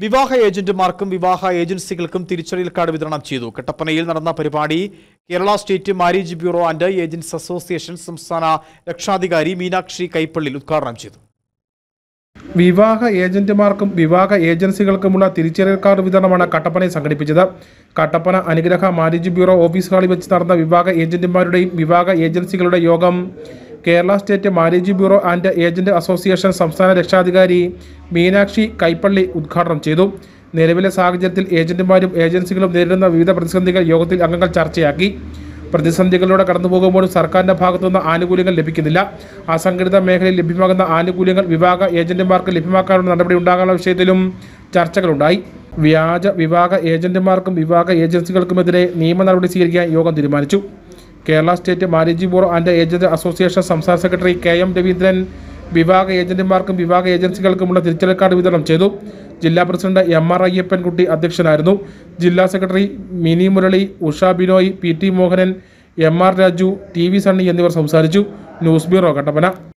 വിവാഹ ഏജന്റുമാർക്കും വിവാഹ ഏജൻസികൾക്കും തിരിച്ചറിയൽ കാർഡ് വിതരണം ചെയ്തു കട്ടപ്പനയിൽ നടന്ന പരിപാടി Kerala state marriage bureau and agents association സംസ്ഥാന രക്ഷാധികാരി മീനാക്ഷി കൈപ്പള്ളിൽ ഉദ്ഘാടനം ചെയ്തു വിവാഹ ഏജന്റുമാർക്കും വിവാഹ ഏജൻസികൾക്കുമുള്ള തിരിച്ചറിയൽ കാർഡ് വിതരണമാണ് കട്ടപ്പനയിൽ സംഘടിപ്പിച്ചത് കട്ടപ്പന അനുഗ്രഹ മാരേജ് ബ്യൂറോ ഓഫീസ് ഹാളിൽ വെച്ച് നടന്ന വിവാഹ ഏജന്റുമാരുടെയും വിവാഹ ഏജൻസികളുടെ യോഗം Kerala state marriage bureau and agent association സംസ്ഥാന രക്ഷാധികാരി മീനാക്ഷി കൈപ്പള്ളി ഉദ്ഘാടനം ചെയ്തു നിലവിലെ സാഹചര്യത്തിൽ ഏജന്റുമാരും ഏജൻസികളും നേരിടുന്ന വിവിധ പ്രതിസന്ധികൾ യോഗത്തിൽ അംഗങ്ങൾ ചർച്ചയാക്കി പ്രതിസന്ധികളിലൂടെ കടന്നുപോകുമ്പോഴും സർക്കാരിന്റെ ഭാഗത്തുനിന്ന് ആനുകൂല്യങ്ങൾ ലഭിക്കുന്നില്ല അസംഘടിത മേഖലയിൽ ലഭ്യമാകുന്ന ആനുകൂല്യങ്ങൾ വിവാഹ ഏജന്റുമാർക്ക് ലഭ്യമാക്കാനുള്ള നടപടി ഉണ്ടാകാനുള്ള വിഷയത്തിലും ചർച്ചകളുണ്ടായി വ്യാജ വിവാഹ ഏജന്റുമാർക്കും വിവാഹ ഏജൻസികൾക്കുമെതിരെ നിയമ നടപടി സ്വീകരിക്കാൻ യോഗം തീരുമാനിച്ചു Kerala state marriage bureau and agent association സംസ്ഥാന സെക്രട്ടറി കെ എം രവീന്ദ്രൻ വിവാഹ ഏജന്റുമാർക്കും വിവാഹ ഏജൻസികൾക്കുമുള്ള തിരിച്ചറിയൽ കാർഡ് വിതരണം ചെയ്തു ജില്ലാ പ്രസിഡന്റ് എം ആർ അയ്യപ്പൻകുട്ടി അധ്യക്ഷനായിരുന്നു ജില്ലാ secretary Mini Murali Usha Binoy P T Mohanan M R Raju T V Sunny എന്നിവർ സംസാരിച്ചു ന്യൂസ് ബ്യൂറോ കട്ടപ്പന